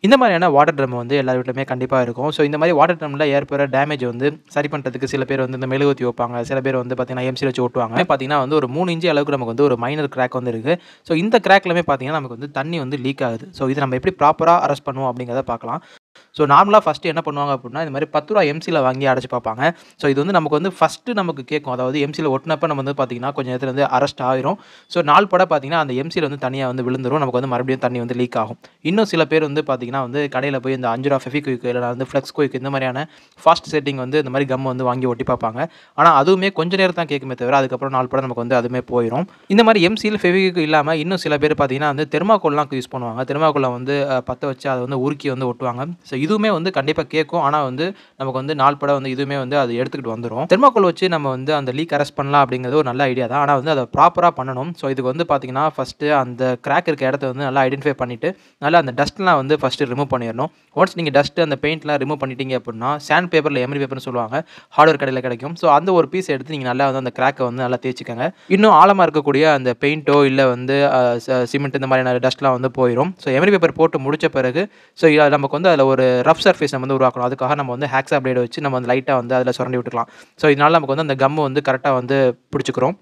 இந்த மாதிரியான water drum வந்து எல்லார் வீட்லையுமே கண்டிப்பாக இருக்கும் ஸோ இந்த மாதிரி வாட்டர் ட்ரம்மில் ஏற்படுற டேமேஜ் வந்து சரி பண்ணுறதுக்கு சில பேர் வந்து இந்த மெழுகுவத்தி வைப்பாங்க சில பேர் வந்து பார்த்தீங்கன்னா எம்சி வச்சு ஓட்டுவாங்க பார்த்தீங்கன்னா வந்து ஒரு மூணு இன்ச்சு அளவுக்கு நமக்கு வந்து ஒரு மைனர் கிராக் வந்து இருக்குது ஸோ இந்த கிராக்லமே பார்த்தீங்கன்னா நமக்கு வந்து தண்ணி வந்து லீக் ஆகுது ஸோ இது நம்ம எப்படி ப்ராப்பராக அரெஸ்ட் பண்ணுவோம் அப்படிங்கிறத பார்க்கலாம் ஸோ நார்மலாக ஃபஸ்ட்டு என்ன பண்ணுவாங்க அப்படின்னா இந்த மாதிரி பத்து ரூபா எம்சியில் வாங்கி அடைச்சு பார்ப்பாங்க ஸோ இது வந்து நமக்கு வந்து ஃபஸ்ட்டு நமக்கு கேட்கும் அதாவது எம்சியில் ஒட்டினப்ப நம்ம வந்து பார்த்தீங்கன்னா கொஞ்சம் நேரத்தில் வந்து அரெஸ்ட் ஆயிரும் ஸோ நாள் பட பார்த்தீங்கன்னா அந்த எம்சியில் வந்து தனியாக வந்து விழுந்துரும் நமக்கு வந்து மறுபடியும் தண்ணி வந்து லீக் ஆகும் இன்னும் சில பேர் வந்து பார்த்தீங்கன்னா வந்து கடையில் போய் இந்த அஞ்சு ரூபா ஃபெஃபிக்விக் இல்லை வந்து ஃப்ளெக்ஸ் குயிக் இந்த மாதிரியான ஃபாஸ்ட் செட்டிங் வந்து இந்த மாதிரி கம் வந்து வாங்கி ஒட்டி பார்ப்பாங்க ஆனால் அதுவுமே கொஞ்ச நேரம் தான் கேட்குமே தவிர அதுக்கப்புறம் நாள் படம் நமக்கு வந்து அதுவுமே போயிடும் இந்த மாதிரி எம்சியில் ஃபெவிக்கு இல்லாமல் இன்னும் சில பேர் பார்த்தீங்கன்னா வந்து தெர்மாக்கோல்லாம் யூஸ் பண்ணுவாங்க தெர்மாக்கோலை வந்து அஹ், பற்ற வச்சு அதை வந்து உருக்கி வந்து ஒட்டுவாங்க ஸோ இதுவுமே வந்து கண்டிப்பாக கேட்கும் ஆனால் வந்து நமக்கு வந்து நாள் படம் வந்து இதுவுமே வந்து அது எடுத்துக்கிட்டு வந்துடும் தெர்மாக்கோல் வச்சு நம்ம வந்து அந்த லீக் அரெஸ்ட் பண்ணலாம் அப்படிங்கிறது ஒரு நல்ல ஐடியா தான் ஆனால் வந்து அதை ப்ராப்பராக பண்ணணும் ஸோ இதுக்கு வந்து பார்த்தீங்கன்னா ஃபஸ்ட்டு அந்த கிராக் இருக்க இடத்த வந்து நல்லா ஐடென்டிஃபை பண்ணிவிட்டு நல்லா அந்த டஸ்ட்லாம் வந்து ஃபஸ்ட்டு ரிமூவ் பண்ணிடணும் ஒன்ஸ் நீங்கள் டஸ்ட்டு அந்த பெயிண்ட்லாம் ரிமூவ் பண்ணிட்டீங்க அப்படின்னா சாண்ட் பேப்பரில் எமரி பேப்பர்னு சொல்லுவாங்க ஹார்ட்வேர் கடையில் கிடைக்கும் ஸோ அந்த ஒரு பீஸ் எடுத்து நீங்கள் நல்லா வந்து அந்த கிராக்கை வந்து நல்லா தேய்ச்சிக்கோங்க இன்னும் ஆழமாக இருக்கக்கூடிய அந்த பெயிண்ட்டோ இல்லை வந்து சிமெண்ட் இந்த மாதிரியான டஸ்ட்லாம் வந்து போயிடும் ஸோ எமரி பேப்பர் போட்டு முடிச்ச பிறகு ஸோ நமக்கு வந்து அதில் ஒரு ரஃப் சர்ஃபேஸ் நம்ம வந்து உருவாக்கணும் அதுக்காக நம்ம வந்து ஹேக்ஸா பிளேட் வச்சு நம்ம வந்து லைட்டாக வந்து அதில் சுரண்டி விட்டுக்கலாம் ஸோ இதனால நமக்கு வந்து அந்த கம்மு வந்து கரெக்டாக வந்து பிடிச்சிக்கிறோம்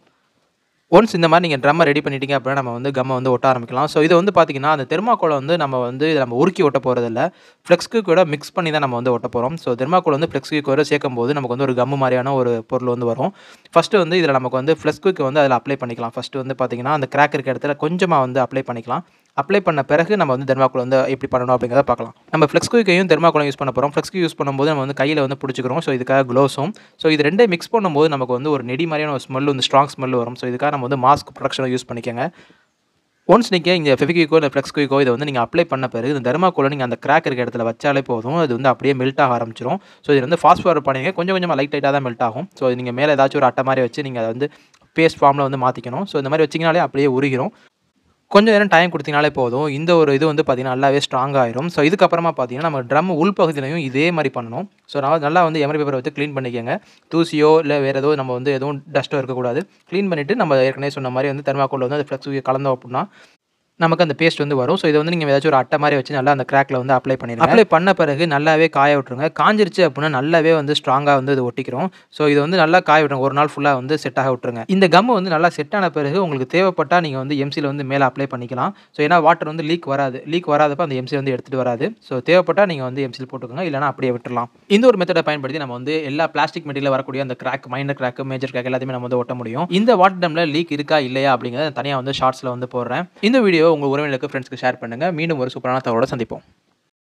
ஒன்ஸ் இந்த மாதிரி நீங்கள் ட்ரம்மை ரெடி பண்ணிட்டீங்க அப்படின்னா நம்ம வந்து கம்மை வந்து ஒட்ட ஆரம்பிக்கலாம் ஸோ இது வந்து பார்த்தீங்கன்னா அந்த தெர்மாக்கோலை வந்து நம்ம வந்து இதை நம்ம உருக்கி ஒட்ட போகிறதில்ல ஃப்ளெக்ஸ்க்கு கூட மிக்ஸ் பண்ணி தான் நம்ம வந்து ஒட்ட போகிறோம் ஸோ தெர்மாக்கோல் வந்து ஃப்ளெக்ஸ்க்கு கூட சேர்க்கும் போது நமக்கு வந்து ஒரு கம்மு மாதிரியான ஒரு பொருள் வந்து வரும் ஃபஸ்ட்டு வந்து இதில் நமக்கு வந்து ஃப்ளெக்ஸ்க்கு வந்து அதில் அப்ளை பண்ணிக்கலாம் ஃபஸ்ட்டு வந்து பார்த்தீங்கன்னா அந்த கிராக் இருக்க இடத்துல கொஞ்சமாக வந்து அப்ளை பண்ணிக்கலாம் அப்ளை பண்ண பிறகு நம்ம வந்து தெர்மாக்கோல் வந்து எப்படி பண்ணணும் அப்படிங்கிறத பார்க்கலாம் நம்ம ஃப்ளெக்ஸ்குவிக்கையும் தெர்மாக்கோலும் யூஸ் பண்ண போகிறோம் ஃப்ளெக்ஸ்க்கு யூஸ் பண்ணும்போது நம்ம வந்து கையில் வந்து பிடிச்சிக்கிறோம் ஸோ இதுக்காக க்ளோஸும் ஸோ இது ரெண்டே மிக்ஸ் பண்ணும்போது நமக்கு வந்து ஒரு நெடி மாதிரியான ஒரு ஸ்மெல் வந்து ஸ்ட்ராங் ஸ்மெல் வரும் ஸோ இதுக்காக நம்ம வந்து மாஸ்க் ப்ரொடக்ஷனை யூஸ் பண்ணிக்கோங்க ஒன்ஸ் நீங்கள் இங்கே ஃபெவிக்விக்கோ இல்லை ஃப்ளெக்ஸ்குவிக்கோ இதை வந்து நீங்கள் அப்ளை பண்ண பிறகு இந்த தெர்மாக்கோலை நீங்கள் அந்த கிராக் இருக்க இடத்துல வச்சாலே போதும் அது வந்து அப்படியே மெல்ட் ஆக ஆரம்பிச்சிடும் ஸோ இது வந்து ஃபாஸ்ட் ஃபார்வர்ட் பண்ணுங்க கொஞ்சம் கொஞ்சமாக லைட் லைட்டாக தான் மெல்ட் ஆகும் ஸோ நீங்கள் மேலே ஏதாச்சும் ஒரு அட்டை மாதிரி வச்சு நீங்கள் அதை வந்து பேஸ்ட் ஃபார்மில் வந்து மாற்றிக்கணும் ஸோ இந்த மாதிரி வச்சிங்கனாலே அப்படியே உருகிரும் கொஞ்சம் நேரம் டைம் கொடுத்தீங்கனாலே போதும் இந்த ஒரு இது வந்து பார்த்தீங்கன்னா நல்லாவே ஸ்ட்ராங் ஆயிரும் ஸோ இதுக்கப்புறமா பார்த்தீங்கன்னா நம்ம ட்ரம் உள்பகுதியிலையும் இதே மாதிரி பண்ணணும் ஸோ நான் நல்லா வந்து எமரி பேப்பரை வச்சு க்ளீன் பண்ணிக்கோங்க தூசியோ இல்லை வேறு ஏதோ நம்ம வந்து எதுவும் டஸ்ட்டோ இருக்கக்கூடாது க்ளீன் பண்ணிவிட்டு நம்ம ஏற்கனவே சொன்ன மாதிரி வந்து தெர்மாக்கோல் வந்து அது ஃப்ளெக்ஸ் கலந்தோம் அப்படின்னா நமக்கு அந்த பேஸ்ட் வந்து வரும் ஸோ இதை வந்து நீங்கள் ஏதாச்சும் ஒரு அட்டை மாதிரி வச்சு நல்லா அந்த கிராக்ல வந்து அப்ளை பண்ணிடுங்க அப்ளை பண்ண பிறகு நல்லாவே காய விட்டுருங்க காஞ்சிருச்சு அப்படின்னா நல்லாவே வந்து ஸ்ட்ராங்காக வந்து இது ஒட்டிக்கிறோம் ஸோ இது வந்து நல்லா காய விட்டுருங்க ஒரு நாள் ஃபுல்லாக வந்து செட் ஆக விட்டுருங்க இந்த கம் வந்து நல்லா செட் ஆன பிறகு உங்களுக்கு தேவைப்பட்டால் நீங்கள் வந்து எம்சியில் வந்து மேலே அப்ளை பண்ணிக்கலாம் ஸோ ஏன்னா வாட்டர் வந்து லீக் வராது லீக் வராதப்ப அந்த எம்சி வந்து எடுத்துகிட்டு வராது ஸோ தேவைப்பட்டால் நீங்கள் வந்து எம்சியில் போட்டுக்கோங்க இல்லைனா அப்படியே விட்டுறலாம் இந்த ஒரு மெத்தடை பயன்படுத்தி நம்ம வந்து எல்லா பிளாஸ்டிக் மெட்டீரியல் வரக்கூடிய அந்த crack minor crack major crack எல்லாத்தையுமே நம்ம வந்து ஒட்ட முடியும் இந்த வாட்டர் டம்ல லீக் இருக்கா இல்லையா அப்படிங்கிறத தனியாக வந்து ஷார்ட்ஸில் வந்து போடுறேன் இந்த வீடியோ உங்கள் உறவினர்களுக்கு ஃப்ரெண்ட்ஸ்க்கு ஷேர் பண்ணுங்கள் மீண்டும் ஒரு சூப்பரான தகவலோட சந்திப்போம்